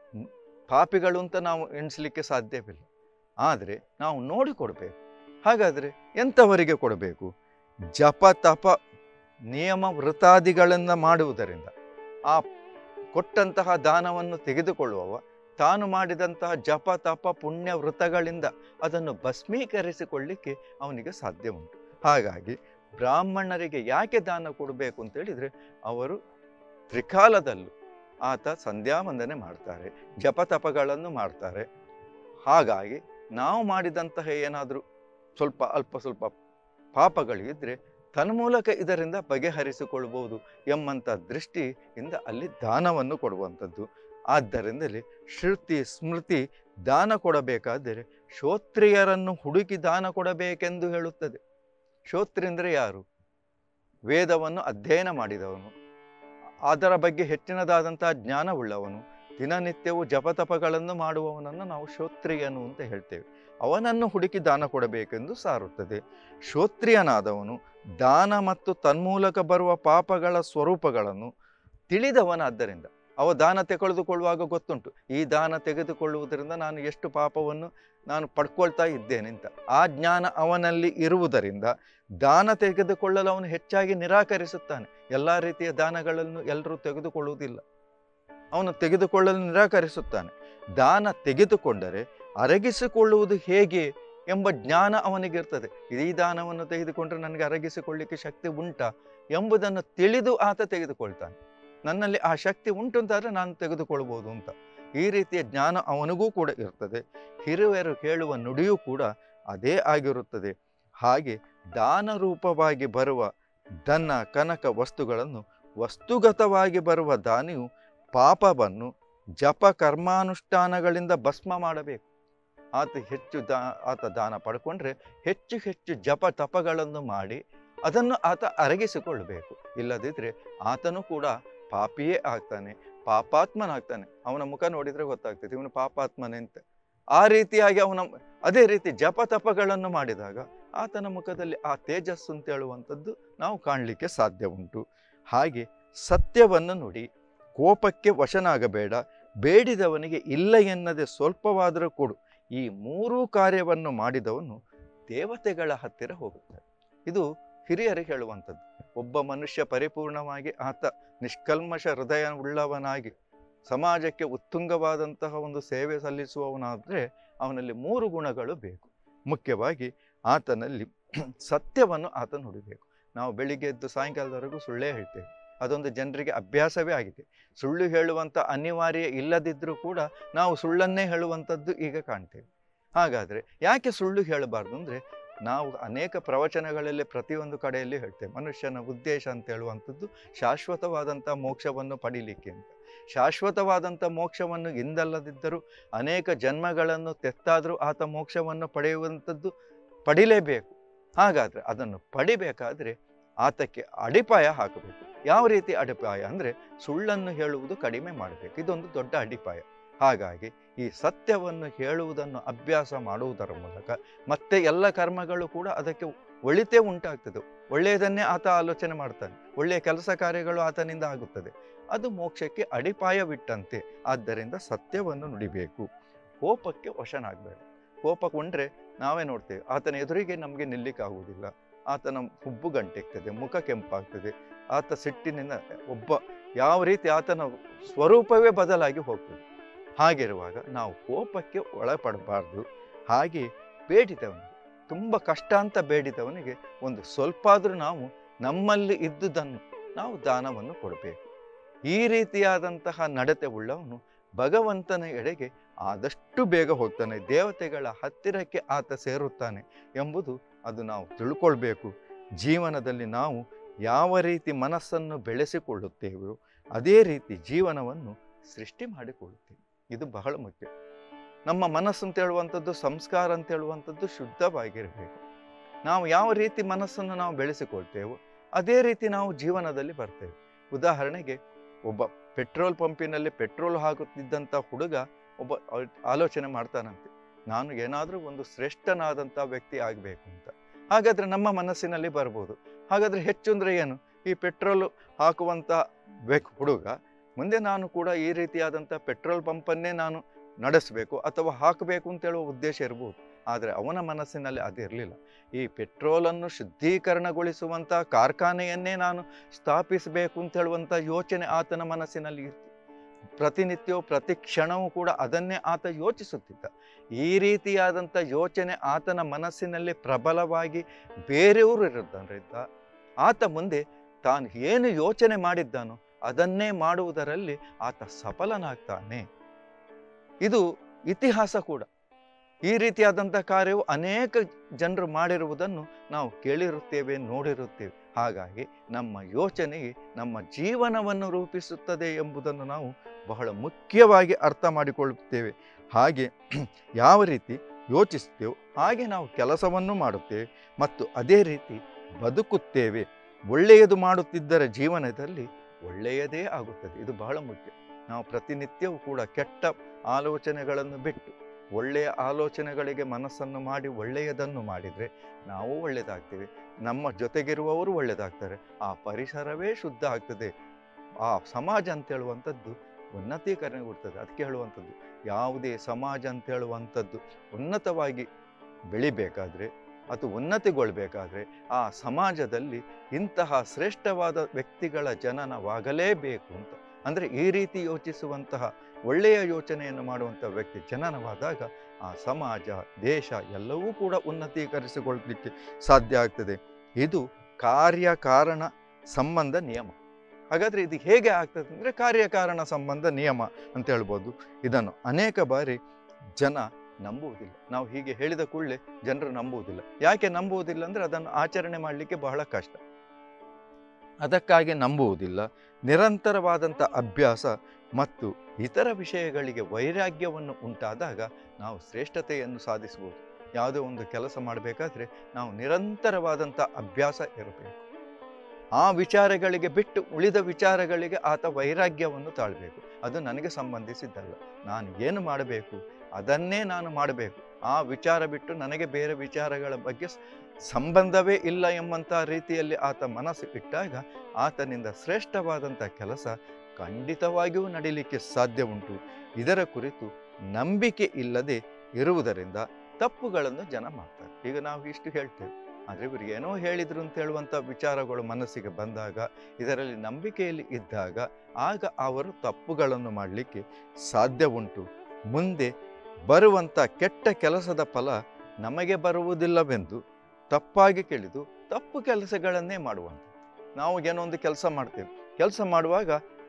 ಪಾಪಿಗಳು ಅಂತ ನಾವು ಎಣಿಸಲಿಕ್ಕೆ ಸಾಧ್ಯವಿಲ್ಲ ಆದರೆ ನಾವು ನೋಡಿ ಕೊಡಬೇಕು ಹಾಗಾದರೆ ಎಂಥವರಿಗೆ ಕೊಡಬೇಕು ಜಪ ತಪ ನಿಯಮ ವೃತಾದಿಗಳನ್ನು ಮಾಡುವುದರಿಂದ ಆ ಕೊಟ್ಟಂತಹ ದಾನವನ್ನು ತೆಗೆದುಕೊಳ್ಳುವವ ತಾನು ಮಾಡಿದಂತಹ ಜಪ ತಪ ಪುಣ್ಯ ವೃತಗಳಿಂದ ಅದನ್ನು ಭಸ್ಮೀಕರಿಸಿಕೊಳ್ಳಿಕ್ಕೆ ಅವನಿಗೆ ಸಾಧ್ಯ ಉಂಟು ಹಾಗಾಗಿ ಬ್ರಾಹ್ಮಣರಿಗೆ ಯಾಕೆ ದಾನ ಕೊಡಬೇಕು ಅಂತ ಹೇಳಿದರೆ ಅವರು ತ್ರಿಕಾಲದಲ್ಲೂ ಆತ ಸಂಧ್ಯಾ ವಂದನೆ ಮಾಡ್ತಾರೆ ಜಪ ತಪಗಳನ್ನು ಮಾಡ್ತಾರೆ ಹಾಗಾಗಿ ನಾವು ಮಾಡಿದಂತಹ ಏನಾದರೂ ಸ್ವಲ್ಪ ಅಲ್ಪ ಸ್ವಲ್ಪ ಪಾಪಗಳಿದ್ರೆ ತನ್ಮೂಲಕ ಇದರಿಂದ ಬಗೆಹರಿಸಿಕೊಳ್ಬೋದು ಎಂಬಂಥ ದೃಷ್ಟಿಯಿಂದ ಅಲ್ಲಿ ದಾನವನ್ನು ಕೊಡುವಂಥದ್ದು ಆದ್ದರಿಂದಲೇ ಶ್ರುತಿ ಸ್ಮೃತಿ ದಾನ ಕೊಡಬೇಕಾದರೆ ಶ್ರೋತ್ರಿಯರನ್ನು ಹುಡುಕಿ ದಾನ ಕೊಡಬೇಕೆಂದು ಹೇಳುತ್ತದೆ ಶ್ರೋತ್ರಿ ಅಂದರೆ ಯಾರು ವೇದವನ್ನು ಅಧ್ಯಯನ ಮಾಡಿದವನು ಅದರ ಬಗ್ಗೆ ಹೆಚ್ಚಿನದಾದಂತಹ ಜ್ಞಾನವುಳ್ಳವನು ದಿನನಿತ್ಯವೂ ಜಪತಪಗಳನ್ನು ಮಾಡುವವನನ್ನು ನಾವು ಶ್ರೋತ್ರಿಯನು ಅಂತ ಹೇಳ್ತೇವೆ ಅವನನ್ನು ಹುಡುಕಿ ದಾನ ಕೊಡಬೇಕೆಂದು ಸಾರುತ್ತದೆ ಶ್ರೋತ್ರಿಯನಾದವನು ದಾನ ಮತ್ತು ತನ್ಮೂಲಕ ಬರುವ ಪಾಪಗಳ ಸ್ವರೂಪಗಳನ್ನು ತಿಳಿದವನಾದ್ದರಿಂದ ಅವ ದಾನ ತೆಗೆದುಕೊಳ್ಳುವಾಗ ಗೊತ್ತುಂಟು ಈ ದಾನ ತೆಗೆದುಕೊಳ್ಳುವುದರಿಂದ ನಾನು ಎಷ್ಟು ಪಾಪವನ್ನು ನಾನು ಪಡ್ಕೊಳ್ತಾ ಇದ್ದೇನೆ ಅಂತ ಆ ಜ್ಞಾನ ಅವನಲ್ಲಿ ಇರುವುದರಿಂದ ದಾನ ತೆಗೆದುಕೊಳ್ಳಲು ಅವನು ಹೆಚ್ಚಾಗಿ ನಿರಾಕರಿಸುತ್ತಾನೆ ಎಲ್ಲ ರೀತಿಯ ದಾನಗಳನ್ನು ಎಲ್ಲರೂ ತೆಗೆದುಕೊಳ್ಳುವುದಿಲ್ಲ ಅವನು ತೆಗೆದುಕೊಳ್ಳಲು ನಿರಾಕರಿಸುತ್ತಾನೆ ದಾನ ತೆಗೆದುಕೊಂಡರೆ ಅರಗಿಸಿಕೊಳ್ಳುವುದು ಹೇಗೆ ಎಂಬ ಜ್ಞಾನ ಅವನಿಗಿರ್ತದೆ ಈ ದಾನವನ್ನು ತೆಗೆದುಕೊಂಡ್ರೆ ನನಗೆ ಅರಗಿಸಿಕೊಳ್ಳಿಕ್ಕೆ ಶಕ್ತಿ ಉಂಟಾ ಎಂಬುದನ್ನು ತಿಳಿದು ಆತ ತೆಗೆದುಕೊಳ್ತಾನೆ ನನ್ನಲ್ಲಿ ಆ ಶಕ್ತಿ ಉಂಟು ಅಂತಾದರೆ ನಾನು ತೆಗೆದುಕೊಳ್ಬೋದು ಅಂತ ಈ ರೀತಿಯ ಜ್ಞಾನ ಅವನಿಗೂ ಕೂಡ ಇರ್ತದೆ ಹಿರಿಯರು ಹೇಳುವ ನುಡಿಯೂ ಕೂಡ ಅದೇ ಆಗಿರುತ್ತದೆ ಹಾಗೆ ದಾನ ರೂಪವಾಗಿ ಬರುವ ಧನ ಕನಕ ವಸ್ತುಗಳನ್ನು ವಸ್ತುಗತವಾಗಿ ಬರುವ ದಾನಿಯು ಪಾಪವನ್ನು ಜಪ ಕರ್ಮಾನುಷ್ಠಾನಗಳಿಂದ ಭಸ್ಮ ಮಾಡಬೇಕು ಆತ ಹೆಚ್ಚು ದಾ ಆತ ದಾನ ಪಡ್ಕೊಂಡ್ರೆ ಹೆಚ್ಚು ಹೆಚ್ಚು ಜಪ ತಪಗಳನ್ನು ಮಾಡಿ ಅದನ್ನು ಆತ ಅರಗಿಸಿಕೊಳ್ಳಬೇಕು ಇಲ್ಲದಿದ್ದರೆ ಆತನು ಕೂಡ ಪಾಪಿಯೇ ಆಗ್ತಾನೆ ಪಾಪಾತ್ಮನಾಗ್ತಾನೆ ಅವನ ಮುಖ ನೋಡಿದರೆ ಗೊತ್ತಾಗ್ತದೆ ಇವನು ಪಾಪಾತ್ಮನೆ ಅಂತ ಆ ರೀತಿಯಾಗಿ ಅವನ ಅದೇ ರೀತಿ ಜಪ ತಪಗಳನ್ನು ಮಾಡಿದಾಗ ಆತನ ಮುಖದಲ್ಲಿ ಆ ತೇಜಸ್ಸು ಅಂತ ಹೇಳುವಂಥದ್ದು ನಾವು ಕಾಣಲಿಕ್ಕೆ ಸಾಧ್ಯ ಉಂಟು ಹಾಗೆ ಸತ್ಯವನ್ನು ನುಡಿ ಕೋಪಕ್ಕೆ ವಶನಾಗಬೇಡ ಬೇಡಿದವನಿಗೆ ಇಲ್ಲ ಎನ್ನದೆ ಸ್ವಲ್ಪವಾದರೂ ಕೊಡು ಈ ಮೂರೂ ಕಾರ್ಯವನ್ನು ಮಾಡಿದವನು ದೇವತೆಗಳ ಹತ್ತಿರ ಹೋಗುತ್ತಾನೆ ಇದು ಹಿರಿಯರಿಗೆ ಹೇಳುವಂಥದ್ದು ಒಬ್ಬ ಮನುಷ್ಯ ಪರಿಪೂರ್ಣವಾಗಿ ಆತ ನಿಷ್ಕಲ್ಮಶ ಹೃದಯ ಉಳ್ಳವನಾಗಿ ಸಮಾಜಕ್ಕೆ ಉತ್ತುಂಗವಾದಂತಹ ಒಂದು ಸೇವೆ ಸಲ್ಲಿಸುವವನಾದರೆ ಅವನಲ್ಲಿ ಮೂರು ಗುಣಗಳು ಬೇಕು ಮುಖ್ಯವಾಗಿ ಆತನಲ್ಲಿ ಸತ್ಯವನ್ನು ಆತ ನುಡಿಬೇಕು ನಾವು ಬೆಳಿಗ್ಗೆ ಎದ್ದು ಸಾಯಂಕಾಲದವರೆಗೂ ಸುಳ್ಳೇ ಹೇಳ್ತೇವೆ ಅದೊಂದು ಜನರಿಗೆ ಅಭ್ಯಾಸವೇ ಆಗಿದೆ ಸುಳ್ಳು ಹೇಳುವಂಥ ಅನಿವಾರ್ಯ ಇಲ್ಲದಿದ್ದರೂ ಕೂಡ ನಾವು ಸುಳ್ಳನ್ನೇ ಹೇಳುವಂಥದ್ದು ಈಗ ಕಾಣ್ತೇವೆ ಹಾಗಾದರೆ ಯಾಕೆ ಸುಳ್ಳು ಹೇಳಬಾರ್ದು ಅಂದರೆ ನಾವು ಅನೇಕ ಪ್ರವಚನಗಳಲ್ಲಿ ಪ್ರತಿಯೊಂದು ಕಡೆಯಲ್ಲಿ ಹೇಳ್ತೇವೆ ಮನುಷ್ಯನ ಉದ್ದೇಶ ಅಂತ ಹೇಳುವಂಥದ್ದು ಶಾಶ್ವತವಾದಂಥ ಮೋಕ್ಷವನ್ನು ಪಡೀಲಿಕ್ಕೆ ಅಂತ ಶಾಶ್ವತವಾದಂಥ ಮೋಕ್ಷವನ್ನು ಇಂದಲ್ಲದಿದ್ದರೂ ಅನೇಕ ಜನ್ಮಗಳನ್ನು ತೆತ್ತಾದರೂ ಆತ ಮೋಕ್ಷವನ್ನು ಪಡೆಯುವಂಥದ್ದು ಪಡಿಲೇಬೇಕು ಹಾಗಾದರೆ ಅದನ್ನು ಪಡಿಬೇಕಾದರೆ ಆತಕ್ಕೆ ಅಡಿಪಾಯ ಹಾಕಬೇಕು ಯಾವ ರೀತಿ ಅಡಿಪಾಯ ಅಂದರೆ ಸುಳ್ಳನ್ನು ಹೇಳುವುದು ಕಡಿಮೆ ಮಾಡಬೇಕು ಇದೊಂದು ದೊಡ್ಡ ಅಡಿಪಾಯ ಹಾಗಾಗಿ ಈ ಸತ್ಯವನ್ನು ಹೇಳುವುದನ್ನು ಅಭ್ಯಾಸ ಮಾಡುವುದರ ಮೂಲಕ ಮತ್ತೆ ಎಲ್ಲ ಕರ್ಮಗಳು ಕೂಡ ಅದಕ್ಕೆ ಒಳಿತೇ ಉಂಟಾಗ್ತದೆ ಒಳ್ಳೆಯದನ್ನೇ ಆತ ಆಲೋಚನೆ ಮಾಡ್ತಾನೆ ಒಳ್ಳೆಯ ಕೆಲಸ ಕಾರ್ಯಗಳು ಆತನಿಂದ ಆಗುತ್ತದೆ ಅದು ಮೋಕ್ಷಕ್ಕೆ ಅಡಿಪಾಯವಿಟ್ಟಂತೆ ಆದ್ದರಿಂದ ಸತ್ಯವನ್ನು ನುಡಿಬೇಕು ಕೋಪಕ್ಕೆ ವಶನಾಗಬೇಡ ಕೋಪಗೊಂಡ್ರೆ ನಾವೇ ನೋಡ್ತೇವೆ ಆತನ ಎದುರಿಗೆ ನಮಗೆ ನಿಲ್ಲಿಕ್ಕಾಗುವುದಿಲ್ಲ ಆತನ ಹುಬ್ಬು ಗಂಟೆಗ್ತದೆ ಮುಖ ಕೆಂಪಾಗ್ತದೆ ಆತ ಸಿಟ್ಟಿನಿಂದ ಒಬ್ಬ ಯಾವ ರೀತಿ ಆತನ ಸ್ವರೂಪವೇ ಬದಲಾಗಿ ಹೋಗ್ತದೆ ಹಾಗಿರುವಾಗ ನಾವು ಕೋಪಕ್ಕೆ ಒಳಪಡಬಾರ್ದು ಹಾಗೆ ಬೇಡಿದವನಿಗೆ ತುಂಬ ಕಷ್ಟ ಅಂತ ಬೇಡಿದವನಿಗೆ ಒಂದು ಸ್ವಲ್ಪ ಆದರೂ ನಾವು ನಮ್ಮಲ್ಲಿ ಇದ್ದುದನ್ನು ನಾವು ದಾನವನ್ನು ಕೊಡಬೇಕು ಈ ರೀತಿಯಾದಂತಹ ನಡತೆ ಉಳ್ಳವನು ಭಗವಂತನ ಎಡೆಗೆ ಆದಷ್ಟು ಬೇಗ ಹೋಗ್ತಾನೆ ದೇವತೆಗಳ ಹತ್ತಿರಕ್ಕೆ ಆತ ಸೇರುತ್ತಾನೆ ಎಂಬುದು ಅದು ನಾವು ತಿಳ್ಕೊಳ್ಬೇಕು ಜೀವನದಲ್ಲಿ ನಾವು ಯಾವ ರೀತಿ ಮನಸ್ಸನ್ನು ಬೆಳೆಸಿಕೊಳ್ಳುತ್ತೇವೋ ಅದೇ ರೀತಿ ಜೀವನವನ್ನು ಸೃಷ್ಟಿ ಮಾಡಿಕೊಳ್ಳುತ್ತೇವೆ ಇದು ಬಹಳ ಮುಖ್ಯ ನಮ್ಮ ಮನಸ್ಸು ಅಂತ ಹೇಳುವಂಥದ್ದು ಸಂಸ್ಕಾರ ಅಂತ ಹೇಳುವಂಥದ್ದು ಶುದ್ಧವಾಗಿರಬೇಕು ನಾವು ಯಾವ ರೀತಿ ಮನಸ್ಸನ್ನು ನಾವು ಬೆಳೆಸಿಕೊಳ್ತೇವೋ ಅದೇ ರೀತಿ ನಾವು ಜೀವನದಲ್ಲಿ ಬರ್ತೇವೆ ಉದಾಹರಣೆಗೆ ಒಬ್ಬ ಪೆಟ್ರೋಲ್ ಪಂಪಿನಲ್ಲಿ ಪೆಟ್ರೋಲ್ ಹಾಕುತ್ತಿದ್ದಂಥ ಹುಡುಗ ಒಬ್ಬ ಆ- ಆಲೋಚನೆ ಮಾಡ್ತಾನಂತೆ ನಾನು ಏನಾದರೂ ಒಂದು ಶ್ರೇಷ್ಠನಾದಂಥ ವ್ಯಕ್ತಿ ಆಗಬೇಕು ಅಂತ ಹಾಗಾದರೆ ನಮ್ಮ ಮನಸ್ಸಿನಲ್ಲಿ ಬರ್ಬೋದು ಹಾಗಾದರೆ ಹೆಚ್ಚು ಅಂದರೆ ಏನು ಈ ಪೆಟ್ರೋಲ್ ಹಾಕುವಂಥ ವ್ಯಕ್ ಹುಡುಗ ಮುಂದೆ ನಾನು ಕೂಡ ಈ ರೀತಿಯಾದಂಥ ಪೆಟ್ರೋಲ್ ಪಂಪನ್ನೇ ನಾನು ನಡೆಸಬೇಕು ಅಥವಾ ಹಾಕಬೇಕು ಅಂತ ಹೇಳುವ ಉದ್ದೇಶ ಇರ್ಬೋದು ಆದರೆ ಅವನ ಮನಸ್ಸಿನಲ್ಲಿ ಅದಿರಲಿಲ್ಲ ಈ ಪೆಟ್ರೋಲನ್ನು ಶುದ್ಧೀಕರಣಗೊಳಿಸುವಂಥ ಕಾರ್ಖಾನೆಯನ್ನೇ ನಾನು ಸ್ಥಾಪಿಸಬೇಕು ಅಂತ ಹೇಳುವಂಥ ಯೋಚನೆ ಆತನ ಮನಸ್ಸಿನಲ್ಲಿ ಇತ್ತು ಪ್ರತಿನಿತ್ಯವೂ ಪ್ರತಿ ಕ್ಷಣವೂ ಕೂಡ ಅದನ್ನೇ ಆತ ಯೋಚಿಸುತ್ತಿದ್ದ ಈ ರೀತಿಯಾದಂಥ ಯೋಚನೆ ಆತನ ಮನಸ್ಸಿನಲ್ಲಿ ಪ್ರಬಲವಾಗಿ ಬೇರೆಯವರು ಇರೋದ್ರಿಂದ ಆತ ಮುಂದೆ ತಾನು ಏನು ಯೋಚನೆ ಮಾಡಿದ್ದಾನೋ ಅದನ್ನೇ ಮಾಡುವುದರಲ್ಲಿ ಆತ ಸಫಲನಾಗ್ತಾನೆ ಇದು ಇತಿಹಾಸ ಕೂಡ ಈ ರೀತಿಯಾದಂಥ ಕಾರ್ಯವು ಅನೇಕ ಜನರು ಮಾಡಿರುವುದನ್ನು ನಾವು ಕೇಳಿರುತ್ತೇವೆ ನೋಡಿರುತ್ತೇವೆ ಹಾಗಾಗಿ ನಮ್ಮ ಯೋಚನೆಗೆ ನಮ್ಮ ಜೀವನವನ್ನು ರೂಪಿಸುತ್ತದೆ ಎಂಬುದನ್ನು ನಾವು ಬಹಳ ಮುಖ್ಯವಾಗಿ ಅರ್ಥ ಮಾಡಿಕೊಳ್ಳುತ್ತೇವೆ ಹಾಗೆ ಯಾವ ರೀತಿ ಯೋಚಿಸ್ತೇವೋ ಹಾಗೆ ನಾವು ಕೆಲಸವನ್ನು ಮಾಡುತ್ತೇವೆ ಮತ್ತು ಅದೇ ರೀತಿ ಬದುಕುತ್ತೇವೆ ಒಳ್ಳೆಯದು ಮಾಡುತ್ತಿದ್ದರ ಜೀವನದಲ್ಲಿ ಒಳ್ಳೆಯದೇ ಆಗುತ್ತದೆ ಇದು ಬಹಳ ಮುಖ್ಯ ನಾವು ಪ್ರತಿನಿತ್ಯವೂ ಕೂಡ ಕೆಟ್ಟ ಆಲೋಚನೆಗಳನ್ನು ಬಿಟ್ಟು ಒಳ್ಳೆಯ ಆಲೋಚನೆಗಳಿಗೆ ಮನಸ್ಸನ್ನು ಮಾಡಿ ಒಳ್ಳೆಯದನ್ನು ಮಾಡಿದರೆ ನಾವು ಒಳ್ಳೆಯದಾಗ್ತೇವೆ ನಮ್ಮ ಜೊತೆಗಿರುವವರು ಒಳ್ಳೆಯದಾಗ್ತಾರೆ ಆ ಪರಿಸರವೇ ಶುದ್ಧ ಆಗ್ತದೆ ಆ ಸಮಾಜ ಅಂತ ಹೇಳುವಂಥದ್ದು ಉನ್ನತೀಕರಣಗೊಳ್ತದೆ ಅದಕ್ಕೆ ಹೇಳುವಂಥದ್ದು ಯಾವುದೇ ಸಮಾಜ ಅಂತ ಹೇಳುವಂಥದ್ದು ಉನ್ನತವಾಗಿ ಬೆಳಿಬೇಕಾದ್ರೆ ಅಥವಾ ಉನ್ನತಿಗೊಳ್ಬೇಕಾದ್ರೆ ಆ ಸಮಾಜದಲ್ಲಿ ಇಂತಹ ಶ್ರೇಷ್ಠವಾದ ವ್ಯಕ್ತಿಗಳ ಜನನವಾಗಲೇಬೇಕು ಅಂತ ಅಂದರೆ ಈ ರೀತಿ ಯೋಚಿಸುವಂತಹ ಒಳ್ಳೆಯ ಯೋಚನೆಯನ್ನು ಮಾಡುವಂಥ ವ್ಯಕ್ತಿ ಜನನವಾದಾಗ ಆ ಸಮಾಜ ದೇಶ ಎಲ್ಲವೂ ಕೂಡ ಉನ್ನತೀಕರಿಸಿಕೊಳ್ಳಲಿಕ್ಕೆ ಸಾಧ್ಯ ಆಗ್ತದೆ ಇದು ಕಾರ್ಯಕಾರಣ ಸಂಬಂಧ ನಿಯಮ ಹಾಗಾದರೆ ಇದು ಹೇಗೆ ಆಗ್ತದೆ ಅಂದರೆ ಕಾರ್ಯಕಾರಣ ಸಂಬಂಧ ನಿಯಮ ಅಂತ ಹೇಳ್ಬೋದು ಇದನ್ನು ಅನೇಕ ಬಾರಿ ಜನ ನಂಬುವುದಿಲ್ಲ ನಾವು ಹೀಗೆ ಹೇಳಿದ ಕೂಡಲೇ ಜನರು ನಂಬುವುದಿಲ್ಲ ಯಾಕೆ ನಂಬುವುದಿಲ್ಲ ಅಂದರೆ ಅದನ್ನು ಆಚರಣೆ ಮಾಡಲಿಕ್ಕೆ ಬಹಳ ಕಷ್ಟ ಅದಕ್ಕಾಗಿ ನಂಬುವುದಿಲ್ಲ ನಿರಂತರವಾದಂಥ ಅಭ್ಯಾಸ ಮತ್ತು ಇತರ ವಿಷಯಗಳಿಗೆ ವೈರಾಗ್ಯವನ್ನು ಉಂಟಾದಾಗ ನಾವು ಶ್ರೇಷ್ಠತೆಯನ್ನು ಸಾಧಿಸಬಹುದು ಯಾವುದೇ ಒಂದು ಕೆಲಸ ಮಾಡಬೇಕಾದ್ರೆ ನಾವು ನಿರಂತರವಾದಂಥ ಅಭ್ಯಾಸ ಇರಬೇಕು ಆ ವಿಚಾರಗಳಿಗೆ ಬಿಟ್ಟು ಉಳಿದ ವಿಚಾರಗಳಿಗೆ ಆತ ವೈರಾಗ್ಯವನ್ನು ತಾಳಬೇಕು ಅದು ನನಗೆ ಸಂಬಂಧಿಸಿದ್ದಲ್ಲ ನಾನು ಏನು ಮಾಡಬೇಕು ಅದನ್ನೇ ನಾನು ಮಾಡಬೇಕು ಆ ವಿಚಾರ ಬಿಟ್ಟು ನನಗೆ ಬೇರೆ ವಿಚಾರಗಳ ಬಗ್ಗೆ ಸ್- ಸಂಬಂಧವೇ ಇಲ್ಲ ಎಂಬಂಥ ರೀತಿಯಲ್ಲಿ ಆತ ಮನಸ್ಸು ಇಟ್ಟಾಗ ಆತನಿಂದ ಶ್ರೇಷ್ಠವಾದಂಥ ಕೆಲಸ ಖಂಡಿತವಾಗಿಯೂ ನಡೀಲಿಕ್ಕೆ ಸಾಧ್ಯ ಉಂಟು ಇದರ ಕುರಿತು ನಂಬಿಕೆ ಇಲ್ಲದೆ ಇರುವುದರಿಂದ ತಪ್ಪುಗಳನ್ನು ಜನ ಮಾಡ್ತಾರೆ ಈಗ ನಾವು ಇಷ್ಟು ಹೇಳ್ತೇವೆ ಆದರೆ ಇವ್ರಿಗೆ ಏನೋ ಹೇಳಿದ್ರು ಅಂತ ಹೇಳುವಂಥ ವಿಚಾರಗಳು ಮನಸ್ಸಿಗೆ ಬಂದಾಗ ಇದರಲ್ಲಿ ನಂಬಿಕೆಯಲ್ಲಿ ಇದ್ದಾಗ ಆಗ ಅವರು ತಪ್ಪುಗಳನ್ನು ಮಾಡಲಿಕ್ಕೆ ಸಾಧ್ಯ ಉಂಟು ಮುಂದೆ ಬರುವಂಥ ಕೆಟ್ಟ ಕೆಲಸದ ಫಲ ನಮಗೆ ಬರುವುದಿಲ್ಲವೆಂದು ತಪ್ಪಾಗಿ ಕೇಳಿದು ತಪ್ಪು ಕೆಲಸಗಳನ್ನೇ ಮಾಡುವಂಥ ನಾವು ಏನೋ ಒಂದು ಕೆಲಸ ಮಾಡ್ತೇವೆ ಕೆಲಸ ಮಾಡುವಾಗ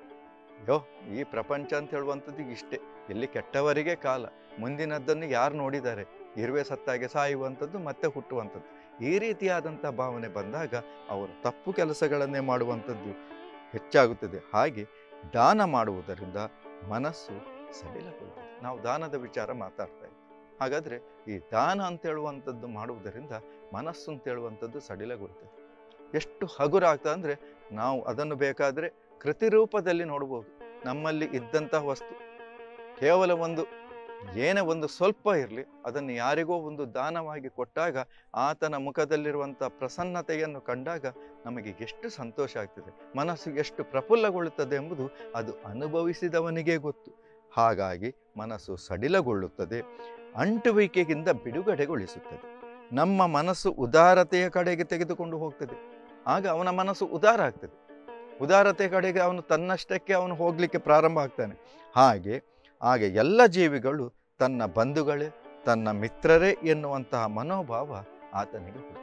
ಯೋ ಈ ಪ್ರಪಂಚ ಅಂತ ಹೇಳುವಂಥದ್ದು ಇಷ್ಟೇ ಇಲ್ಲಿ ಕೆಟ್ಟವರಿಗೆ ಕಾಲ ಮುಂದಿನದ್ದನ್ನು ಯಾರು ನೋಡಿದ್ದಾರೆ ಇರುವೆ ಸತ್ತಾಗೆ ಸಾಯುವಂಥದ್ದು ಮತ್ತೆ ಹುಟ್ಟುವಂಥದ್ದು ಈ ರೀತಿಯಾದಂಥ ಭಾವನೆ ಬಂದಾಗ ಅವರು ತಪ್ಪು ಕೆಲಸಗಳನ್ನೇ ಮಾಡುವಂಥದ್ದು ಹೆಚ್ಚಾಗುತ್ತದೆ ಹಾಗೆ ದಾನ ಮಾಡುವುದರಿಂದ ಮನಸ್ಸು ಸಡಿಲಗೊಳ್ಳುತ್ತದೆ ನಾವು ದಾನದ ವಿಚಾರ ಮಾತಾಡ್ತಾ ಇದ್ದೀವಿ ಹಾಗಾದರೆ ಈ ದಾನ ಅಂತ ಹೇಳುವಂಥದ್ದು ಮಾಡುವುದರಿಂದ ಮನಸ್ಸು ಅಂತ ಹೇಳುವಂಥದ್ದು ಸಡಿಲಗೊಳ್ತದೆ ಎಷ್ಟು ಹಗುರ ಆಗ್ತದೆ ಅಂದರೆ ನಾವು ಅದನ್ನು ಬೇಕಾದರೆ ಕೃತಿ ರೂಪದಲ್ಲಿ ನೋಡ್ಬೋದು ನಮ್ಮಲ್ಲಿ ಇದ್ದಂತಹ ವಸ್ತು ಕೇವಲ ಒಂದು ಏನೇ ಒಂದು ಸ್ವಲ್ಪ ಇರಲಿ ಅದನ್ನು ಯಾರಿಗೋ ಒಂದು ದಾನವಾಗಿ ಕೊಟ್ಟಾಗ ಆತನ ಮುಖದಲ್ಲಿರುವಂಥ ಪ್ರಸನ್ನತೆಯನ್ನು ಕಂಡಾಗ ನಮಗೆ ಎಷ್ಟು ಸಂತೋಷ ಆಗ್ತದೆ ಮನಸ್ಸು ಎಷ್ಟು ಪ್ರಫುಲ್ಲಗೊಳ್ಳುತ್ತದೆ ಎಂಬುದು ಅದು ಅನುಭವಿಸಿದವನಿಗೆ ಗೊತ್ತು ಹಾಗಾಗಿ ಮನಸ್ಸು ಸಡಿಲಗೊಳ್ಳುತ್ತದೆ ಅಂಟುವಿಕೆಗಿಂತ ಬಿಡುಗಡೆಗೊಳಿಸುತ್ತದೆ ನಮ್ಮ ಮನಸ್ಸು ಉದಾರತೆಯ ಕಡೆಗೆ ತೆಗೆದುಕೊಂಡು ಹೋಗ್ತದೆ ಆಗ ಅವನ ಮನಸ್ಸು ಉದಾರ ಆಗ್ತದೆ ಉದಾರತೆ ಕಡೆಗೆ ಅವನು ತನ್ನಷ್ಟಕ್ಕೆ ಅವನು ಹೋಗಲಿಕ್ಕೆ ಪ್ರಾರಂಭ ಆಗ್ತಾನೆ ಹಾಗೆ ಹಾಗೆ ಎಲ್ಲ ಜೀವಿಗಳು ತನ್ನ ಬಂಧುಗಳೇ ತನ್ನ ಮಿತ್ರರೇ ಎನ್ನುವಂತಹ ಮನೋಭಾವ ಆತನಿಗೆ ಹುಟ್ಟುತ್ತದೆ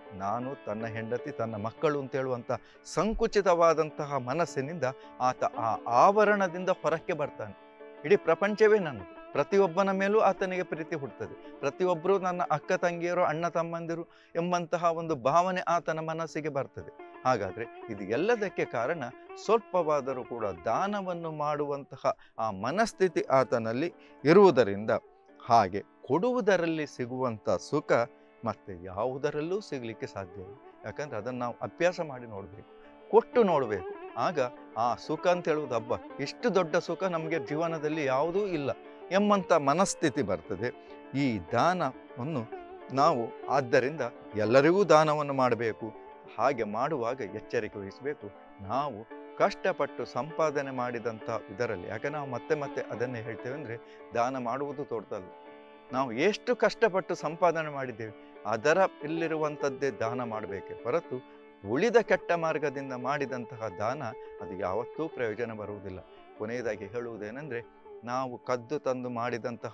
ನಾನು ತನ್ನ ಹೆಂಡತಿ ತನ್ನ ಮಕ್ಕಳು ಅಂತ ಹೇಳುವಂಥ ಸಂಕುಚಿತವಾದಂತಹ ಮನಸ್ಸಿನಿಂದ ಆತ ಆ ಆವರಣದಿಂದ ಹೊರಕ್ಕೆ ಬರ್ತಾನೆ ಇಡೀ ಪ್ರಪಂಚವೇ ನನ್ನದು ಪ್ರತಿಯೊಬ್ಬನ ಮೇಲೂ ಆತನಿಗೆ ಪ್ರೀತಿ ಹುಡ್ತದೆ ಪ್ರತಿಯೊಬ್ಬರು ನನ್ನ ಅಕ್ಕ ತಂಗಿಯರು ಅಣ್ಣ ತಮ್ಮಂದಿರು ಎಂಬಂತಹ ಒಂದು ಭಾವನೆ ಆತನ ಮನಸ್ಸಿಗೆ ಬರ್ತದೆ ಹಾಗಾದ್ರೆ ಇದು ಎಲ್ಲದಕ್ಕೆ ಕಾರಣ ಸ್ವಲ್ಪವಾದರೂ ಕೂಡ ದಾನವನ್ನು ಮಾಡುವಂತಹ ಆ ಮನಸ್ಥಿತಿ ಆತನಲ್ಲಿ ಇರುವುದರಿಂದ ಹಾಗೆ ಕೊಡುವುದರಲ್ಲಿ ಸಿಗುವಂಥ ಸುಖ ಮತ್ತೆ ಯಾವುದರಲ್ಲೂ ಸಿಗಲಿಕ್ಕೆ ಸಾಧ್ಯ ಇಲ್ಲ ಯಾಕಂದ್ರೆ ಅದನ್ನು ನಾವು ಅಭ್ಯಾಸ ಮಾಡಿ ನೋಡಬೇಕು ಕೊಟ್ಟು ನೋಡಬೇಕು ಆಗ ಆ ಸುಖ ಅಂತ ಹೇಳುವುದು ಹಬ್ಬ ಇಷ್ಟು ದೊಡ್ಡ ಸುಖ ನಮಗೆ ಜೀವನದಲ್ಲಿ ಯಾವುದೂ ಇಲ್ಲ ಎಂಬಂಥ ಮನಸ್ಥಿತಿ ಬರ್ತದೆ ಈ ದಾನವನ್ನು ನಾವು ಆದ್ದರಿಂದ ಎಲ್ಲರಿಗೂ ದಾನವನ್ನು ಮಾಡಬೇಕು ಹಾಗೆ ಮಾಡುವಾಗ ಎಚ್ಚರಿಕೆ ವಹಿಸಬೇಕು ನಾವು ಕಷ್ಟಪಟ್ಟು ಸಂಪಾದನೆ ಮಾಡಿದಂಥ ಇದರಲ್ಲಿ ಯಾಕೆ ನಾವು ಮತ್ತೆ ಮತ್ತೆ ಅದನ್ನೇ ಹೇಳ್ತೇವೆ ಅಂದರೆ ದಾನ ಮಾಡುವುದು ದೊಡ್ಡದಲ್ಲ ನಾವು ಎಷ್ಟು ಕಷ್ಟಪಟ್ಟು ಸಂಪಾದನೆ ಮಾಡಿದ್ದೇವೆ ಅದರ ಇಲ್ಲಿರುವಂಥದ್ದೇ ದಾನ ಮಾಡಬೇಕೆ ಹೊರತು ಉಳಿದ ಕೆಟ್ಟ ಮಾರ್ಗದಿಂದ ಮಾಡಿದಂತಹ ದಾನ ಅದು ಯಾವತ್ತೂ ಪ್ರಯೋಜನ ಬರುವುದಿಲ್ಲ ಕೊನೆಯದಾಗಿ ಹೇಳುವುದೇನೆಂದರೆ ನಾವು ಕದ್ದು ತಂದು ಮಾಡಿದಂತಹ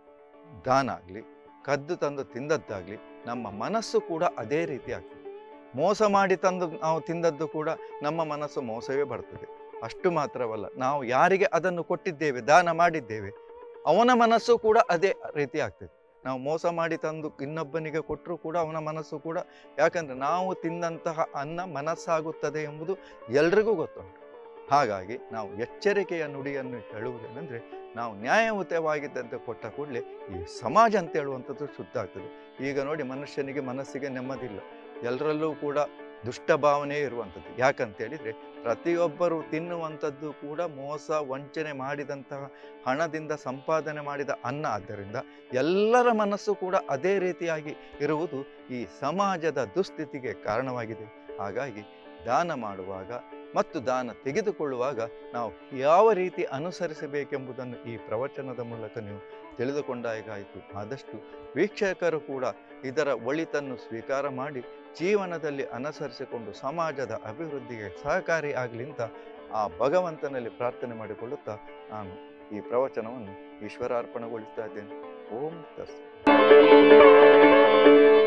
ದಾನ ಆಗಲಿ ಕದ್ದು ತಂದು ತಿಂದದ್ದಾಗಲಿ ನಮ್ಮ ಮನಸ್ಸು ಕೂಡ ಅದೇ ರೀತಿ ಆಗ್ತದೆ ಮೋಸ ಮಾಡಿ ತಂದು ನಾವು ತಿಂದದ್ದು ಕೂಡ ನಮ್ಮ ಮನಸ್ಸು ಮೋಸವೇ ಬರ್ತದೆ ಅಷ್ಟು ಮಾತ್ರವಲ್ಲ ನಾವು ಯಾರಿಗೆ ಅದನ್ನು ಕೊಟ್ಟಿದ್ದೇವೆ ದಾನ ಮಾಡಿದ್ದೇವೆ ಅವನ ಮನಸ್ಸು ಕೂಡ ಅದೇ ರೀತಿ ಆಗ್ತದೆ ನಾವು ಮೋಸ ಮಾಡಿ ತಂದು ಇನ್ನೊಬ್ಬನಿಗೆ ಕೊಟ್ಟರೂ ಕೂಡ ಅವನ ಮನಸ್ಸು ಕೂಡ ಯಾಕಂದ್ರೆ ನಾವು ತಿಂದಂತಹ ಅನ್ನ ಮನಸ್ಸಾಗುತ್ತದೆ ಎಂಬುದು ಎಲ್ರಿಗೂ ಗೊತ್ತುಂಟು ಹಾಗಾಗಿ ನಾವು ಎಚ್ಚರಿಕೆಯ ನುಡಿಯನ್ನು ಹೇಳುವುದೇನೆಂದರೆ ನಾವು ನ್ಯಾಯಯುತವಾಗಿದ್ದಂತೆ ಕೊಟ್ಟ ಕೂಡಲೇ ಈ ಸಮಾಜ ಅಂತ ಹೇಳುವಂಥದ್ದು ಶುದ್ಧ ಆಗ್ತದೆ ಈಗ ನೋಡಿ ಮನುಷ್ಯನಿಗೆ ಮನಸ್ಸಿಗೆ ನೆಮ್ಮದಿಲ್ಲ ಎಲ್ಲರಲ್ಲೂ ಕೂಡ ದುಷ್ಟ ಭಾವನೆ ಇರುವಂಥದ್ದು ಯಾಕಂತ ಹೇಳಿದರೆ ಪ್ರತಿಯೊಬ್ಬರು ತಿನ್ನುವಂಥದ್ದು ಕೂಡ ಮೋಸ ವಂಚನೆ ಮಾಡಿದಂತಹ ಹಣದಿಂದ ಸಂಪಾದನೆ ಮಾಡಿದ ಅನ್ನ ಆದ್ದರಿಂದ ಎಲ್ಲರ ಮನಸ್ಸು ಕೂಡ ಅದೇ ರೀತಿಯಾಗಿ ಇರುವುದು ಈ ಸಮಾಜದ ದುಸ್ಥಿತಿಗೆ ಕಾರಣವಾಗಿದೆ ಹಾಗಾಗಿ ದಾನ ಮಾಡುವಾಗ ಮತ್ತು ದಾನ ತೆಗೆದುಕೊಳ್ಳುವಾಗ ನಾವು ಯಾವ ರೀತಿ ಅನುಸರಿಸಬೇಕೆಂಬುದನ್ನು ಈ ಪ್ರವಚನದ ಮೂಲಕ ನೀವು ತಿಳಿದುಕೊಂಡಾಗಾಯಿತು ಆದಷ್ಟು ವೀಕ್ಷಕರು ಕೂಡ ಇದರ ಒಳಿತನ್ನು ಸ್ವೀಕಾರ ಮಾಡಿ ಜೀವನದಲ್ಲಿ ಅನುಸರಿಸಿಕೊಂಡು ಸಮಾಜದ ಅಭಿವೃದ್ಧಿಗೆ ಸಹಕಾರಿ ಆಗಲಿ ಅಂತ ಆ ಭಗವಂತನಲ್ಲಿ ಪ್ರಾರ್ಥನೆ ಮಾಡಿಕೊಳ್ಳುತ್ತಾ ನಾನು ಈ ಪ್ರವಚನವನ್ನು ಈಶ್ವರಾರ್ಪಣೆಗೊಳಿಸ್ತಾ ಇದ್ದೇನೆ ಓಂ ತಸ್